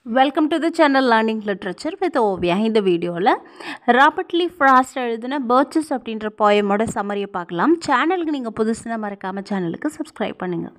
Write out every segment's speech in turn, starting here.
welcome to the channel learning literature with Oviya இந்த வீடியோவில் ராபர்ட்லி frost எழுதின பர்ச்சஸ் அப்படின்ற போயமோட சம்மரியை பார்க்கலாம் சேனலுக்கு நீங்கள் புதுசுனா மறக்காமல் சேனலுக்கு சப்ஸ்கிரைப் பண்ணுங்கள்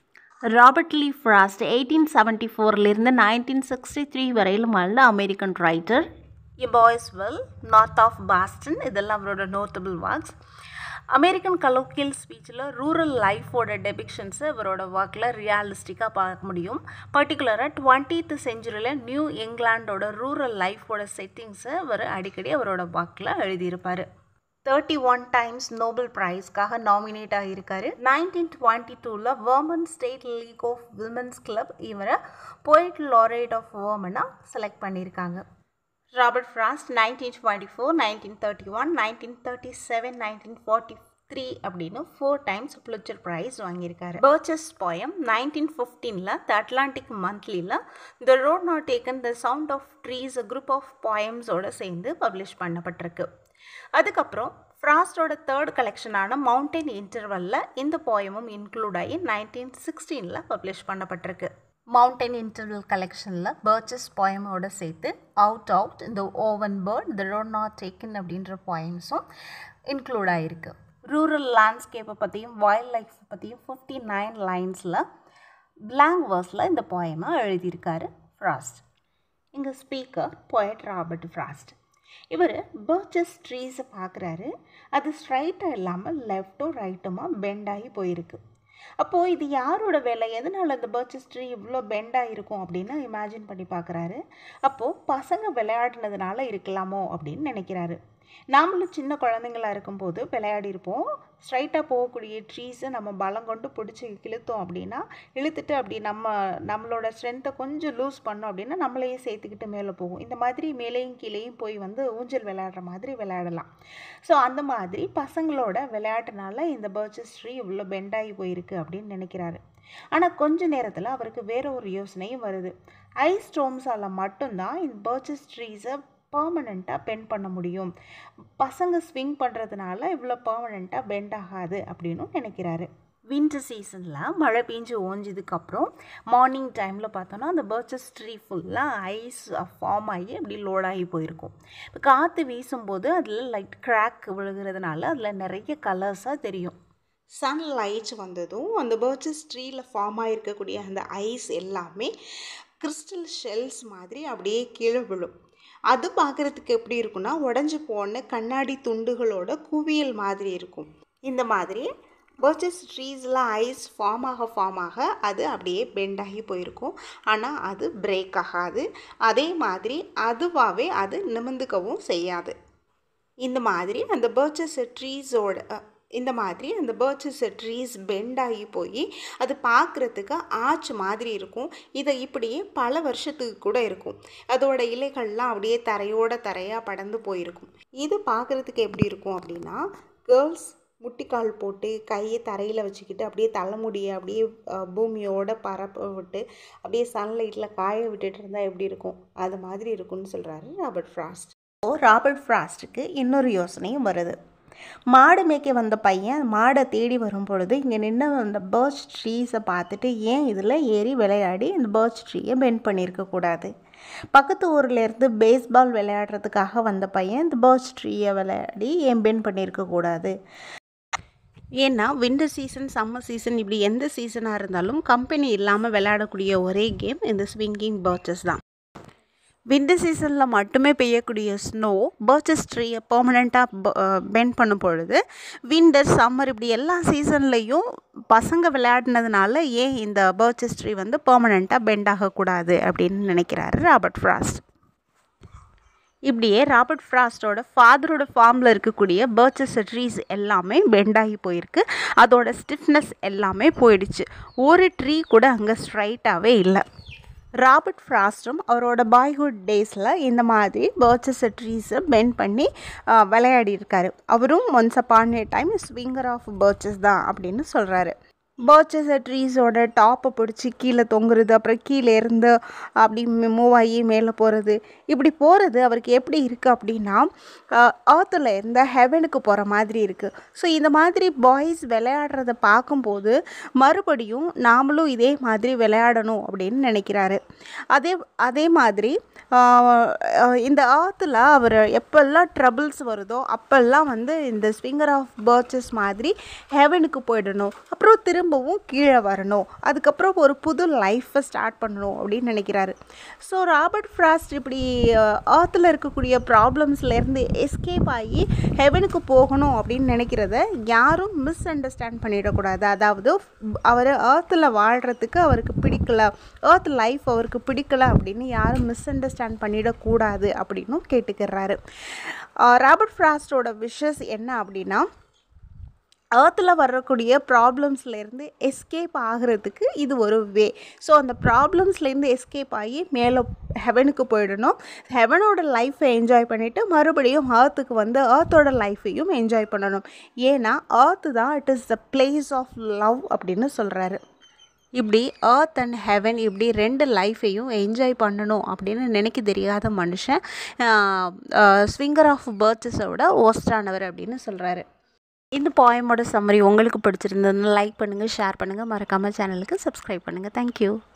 Robert Lee Frost eighteen seventy ஃபோர்லேருந்து நைன்டீன் சிக்ஸ்டி த்ரீ வரையிலும் வாழ்ந்த American writer a boy's will north of Boston இதெல்லாம் அவரோட நோட்டபிள் ஒர்க்ஸ் அமெரிக்கன் கலோக்கியல் ஸ்பீச்சில் ரூரல் லைஃபோட டெபிக்ஷன்ஸை இவரோட ஒர்க்கில் ரியாலிஸ்டிக்காக பார்க்க முடியும் பர்டிகுலராக டுவெண்ட்டீத் செஞ்சுரியில் நியூ இங்கிலாண்டோட ரூரல் லைஃபோட செட்டிங்ஸை இவர் அடிக்கடி அவரோட ஒர்க்கில் எழுதியிருப்பார் தேர்ட்டி ஒன் டைம்ஸ் நோபல் ப்ரைஸ்க்காக நாமினேட் ஆகியிருக்காரு நைன்டீன் டுவெண்ட்டி டூவில் Vermont state league of women's club இவரை போயிட் லாரேட் ஆஃப் வேர்மனாக செலக்ட் பண்ணியிருக்காங்க Robert Frost nineteen twenty four nineteen thirty one nineteen thirty seven nineteen forty three அப்படின்னு four times Pulitzer prize வாங்கியிருக்காரு birches poem nineteen ஃபிஃப்டீனில் the Atlantic மந்த்லியில் the road not taken the sound of trees a group of போயம்ஸோடு சேர்ந்து publish பண்ணப்பட்டிருக்கு அதுக்கப்புறம் ஃப்ராஸ்டோட third கலெக்ஷனான mountain இன்டர்வலில் இந்த போயமும் இன்க்ளூட் ஆகி நைன்டீன் சிக்ஸ்டீனில் பப்ளிஷ் பண்ணப்பட்டிருக்கு மவுண்டைன் இன்டர்வல் கலெக்ஷனில் பர்ச்சஸ் போயமோட சேர்த்து அவுட் அவுட் இந்த oven bird the road not taken அப்படின்ற போயம்ஸும் இன்க்ளூட் ஆகிருக்கு ரூரல் லேண்ட்ஸ்கேப்பை பற்றியும் வைல்ட் லைஃப் பற்றியும் ஃபிஃப்டி நைன் லைன்ஸில் பிளாங்க் வேர்ஸில் இந்த போயமை எழுதியிருக்காரு ஃப்ராஸ்ட் இங்கே ஸ்பீக்கர் போயட் ராபர்ட் ஃப்ராஸ்ட் இவர் பர்ச்சஸ் ட்ரீஸை பார்க்குறாரு அது ஸ்ட்ரைட்டாக இல்லாமல் லெஃப்ட்டோ ரைட்டுமா பெண்ட் ஆகி போயிருக்கு அப்போது இது யாரோட வேலை எதனால் அந்த பர்ச்சஸ் ட்ரீ இவ்வளோ பெண்டாக இருக்கும் அப்படின்னு இமேஜின் பண்ணி பார்க்குறாரு அப்போது பசங்க விளையாடினதுனால இருக்கலாமோ அப்படின்னு நினைக்கிறாரு நாமளும் சின்ன குழந்தைங்களா இருக்கும்போது விளையாடி இருப்போம் ஸ்ட்ரைட்டாக போகக்கூடிய ட்ரீஸை நம்ம பலம் கொண்டு பிடிச்சி இழுத்தோம் அப்படின்னா இழுத்துட்டு அப்படி நம்ம நம்மளோட ஸ்ட்ரென்த்தை கொஞ்சம் லூஸ் பண்ணோம் அப்படின்னா நம்மளையும் சேர்த்துக்கிட்டு மேலே போகும் இந்த மாதிரி மேலேயும் கீழேயும் போய் வந்து ஊஞ்சல் விளையாடுற மாதிரி விளையாடலாம் ஸோ அந்த மாதிரி பசங்களோட விளையாட்டுனால இந்த பர்ச்சஸ் ட்ரீ இவ்வளோ பெண்டாகி போயிருக்கு அப்படின்னு நினைக்கிறாரு ஆனால் கொஞ்ச நேரத்தில் அவருக்கு வேற ஒரு யோசனையும் வருது ஐஸ் ஸ்டோம்ஸால் மட்டும்தான் இந்த பர்ச்சஸ் ட்ரீஸை பர்மனெண்ட்டாக பெண்ட் பண்ண முடியும் பசங்க ஸ்விங் பண்ணுறதுனால இவ்வளோ பர்மனெண்ட்டாக பெண்ட் ஆகாது அப்படின்னு நினைக்கிறாரு வின்டர் சீசனில் மழை பெஞ்சு ஓஞ்சதுக்கப்புறம் மார்னிங் டைமில் பார்த்தோன்னா அந்த பர்ச்சஸ் ட்ரீ ஃபுல்லாக ஐஸ் ஃபார்ம் ஆகி அப்படி லோடாகி போயிருக்கும் இப்போ காற்று வீசும்போது அதில் லைட் கிராக் விழுகிறதுனால அதில் நிறைய கலர்ஸாக தெரியும் சன் லைட் வந்ததும் அந்த பர்ச்சஸ் ட்ரீயில் ஃபார்ம் ஆகிருக்கக்கூடிய அந்த ஐஸ் எல்லாமே கிறிஸ்டல் ஷெல்ஸ் மாதிரி அப்படியே கீழே விழும் அது பார்க்குறதுக்கு எப்படி இருக்குன்னா உடஞ்சி போன கண்ணாடி துண்டுகளோட குவியல் மாதிரி இருக்கும் இந்த மாதிரி பர்ச்சஸ் ட்ரீஸ்லாம் ஐஸ் ஃபார்ம் ஆக ஃபார்ம் ஆக அது அப்படியே பெண்ட் ஆகி போயிருக்கும் ஆனால் அது பிரேக் ஆகாது அதே மாதிரி அதுவாகவே அது நிமிந்துக்கவும் செய்யாது இந்த மாதிரி அந்த பர்ச்சஸ் ட்ரீஸோட இந்த மாதிரி அந்த பர்ச்சஸ் ட்ரீஸ் பெண்ட் ஆகி போய் அது பார்க்குறதுக்கு ஆச் மாதிரி இருக்கும் இதை இப்படியே பல வருஷத்துக்கு கூட இருக்கும் அதோட இலைகள்லாம் அப்படியே தரையோட தரையாக படர்ந்து போயிருக்கும் இது பார்க்குறதுக்கு எப்படி இருக்கும் அப்படின்னா கேர்ள்ஸ் முட்டிக்கால் போட்டு கையை தரையில் வச்சுக்கிட்டு அப்படியே தலைமுடியை அப்படியே பூமியோட பரப்ப விட்டு அப்படியே சன்லைட்டில் காய விட்டுட்டு இருந்தால் எப்படி இருக்கும் அது மாதிரி இருக்கும்னு சொல்கிறாரு ராபர்ட் ஃப்ராஸ்ட் ராபர்ட் ஃப்ராஸ்ட்டுக்கு இன்னொரு யோசனையும் வருது மாடு மேய்க்க வந்த பையன் மாடை தேடி வரும் பொழுது இங்கே நின்று அந்த பேர்ச் ட்ரீஸை பார்த்துட்டு ஏன் இதில் ஏறி விளையாடி இந்த பேர்ச் ட்ரீயை பெண்ட் பண்ணியிருக்கக்கூடாது பக்கத்து ஊர்லேருந்து பேஸ்பால் விளையாடுறதுக்காக வந்த பையன் இந்த பேர்ச் ட்ரீயை விளையாடி ஏன் பெண்ட் பண்ணியிருக்கக்கூடாது ஏன்னா வின்டர் சீசன் சம்மர் சீசன் இப்படி எந்த சீசனாக இருந்தாலும் கம்பெனி இல்லாமல் விளையாடக்கூடிய ஒரே கேம் இந்த ஸ்விங்கிங் பர்ச்சஸ் தான் வின்டர் சீசனில் மட்டுமே பெய்யக்கூடிய ஸ்னோ பர்ச்சஸ் ட்ரீயை பர்மனெண்ட்டாக பெண்ட் பண்ணும் பொழுது விண்டர் சம்மர் இப்படி எல்லா சீசன்லேயும் பசங்க விளையாடினதுனால ஏன் இந்த பர்ச்சஸ் ட்ரீ வந்து பர்மனெண்ட்டாக பெண்ட் ஆகக்கூடாது அப்படின்னு நினைக்கிறாரு ராபர்ட் ஃப்ராஸ்ட் இப்படியே ராபர்ட் ஃப்ராஸ்டோட ஃபாதரோட ஃபார்மில் இருக்கக்கூடிய பர்ச்சஸ் ட்ரீஸ் எல்லாமே பெண்டாகி போயிருக்கு அதோட ஸ்டிஃப்னஸ் எல்லாமே போயிடுச்சு ஒரு ட்ரீ கூட அங்கே ஸ்ட்ரைட்டாகவே இல்லை ராபர்ட் ஃப்ராஸ்டும் அவரோட பாய்ஹுட் டேஸில் இந்த மாதிரி பர்ச்சஸ் ட்ரீஸை பெண்ட் பண்ணி விளையாடி இருக்காரு அவரும் once upon a time swinger of birches தான் அப்படின்னு சொல்கிறாரு பர்ச்சஸ் ட்ரீஸோட டாப்பை பிடிச்சி கீழே தொங்குறது அப்புறம் கீழே இருந்து அப்படி மூவ் ஆகி மேலே போகிறது இப்படி போகிறது அவருக்கு எப்படி இருக்குது அப்படின்னா ஆற்றுல இருந்த ஹெவனுக்கு போகிற மாதிரி இருக்குது ஸோ இந்த மாதிரி பாய்ஸ் விளையாடுறத பார்க்கும்போது மறுபடியும் நாமளும் இதே மாதிரி விளையாடணும் அப்படின்னு நினைக்கிறாரு அதே அதே மாதிரி ஆஹ், ஆஹ், இந்த ஆற்றுல அவர் எப்பெல்லாம் ட்ரபிள்ஸ் வருதோ அப்பெல்லாம் வந்து இந்த ஸ்விங்கர் ஆஃப் பர்ச்சஸ் மாதிரி ஹெவனுக்கு போயிடணும் அப்புறம் திரும்பவும் கீழே வரணும் அதுக்கப்புறம் ஒரு புது லைஃப்பை ஸ்டார்ட் பண்ணணும் அப்படின்னு நினைக்கிறாரு ஸோ ராபர்ட் ஃப்ராஸ்ட் இப்படி ஆற்றுல இருக்கக்கூடிய ப்ராப்ளம்ஸ்லேருந்து எஸ்கேப் ஆகி ஹெவனுக்கு போகணும் அப்படின்னு நினைக்கிறத யாரும் மிஸ் அண்டர்ஸ்டாண்ட் பண்ணிடக்கூடாது அதாவது அவர் ஏர்த்தில் வாழ்கிறதுக்கு அவருக்கு பிடிக்கல ஏர்த் லைஃப் அவருக்கு பிடிக்கல அப்படின்னு யாரும் மிஸ் அண்டர்ஸ்டாண்ட் பண்ணிடக்கூடாது அப்படின்னும் கேட்டுக்கிறாரு ராபர்ட் ஃப்ராஸ்டோட விஷஸ் என்ன அப்படின்னா ஏர்த்தில் வரக்கூடிய ப்ராப்ளம்ஸ்லேருந்து எஸ்கேப் ஆகிறதுக்கு இது ஒரு வே ஸோ அந்த ப்ராப்ளம்ஸ்லேருந்து எஸ்கேப் ஆகி மேலே ஹெவனுக்கு போயிடணும் ஹெவனோட லைஃப்பை என்ஜாய் பண்ணிவிட்டு மறுபடியும் ஏர்த்துக்கு வந்து ஏர்த்தோட லைஃப்பையும் என்ஜாய் பண்ணணும் ஏன்னா ஏர்த்து தான் it is the place of love அப்படின்னு சொல்கிறாரு இப்படி ஏர்த் அண்ட் ஹெவன் இப்படி ரெண்டு லைஃப்பையும் என்ஜாய் பண்ணணும் அப்படின்னு நினைக்க தெரியாத மனுஷன் ஸ்விங்கர் ஆஃப் பர்த்ஸோட ஒஸ்டானவர் அப்படின்னு சொல்கிறாரு இந்த பாயமோட சம்மரி உங்களுக்கு பிடிச்சிருந்ததுன்னு லைக் பண்ணுங்கள் ஷேர் பண்ணுங்கள் மறக்காமல் சேனலுக்கு சப்ஸ்கிரைப் பண்ணுங்கள் தேங்க்யூ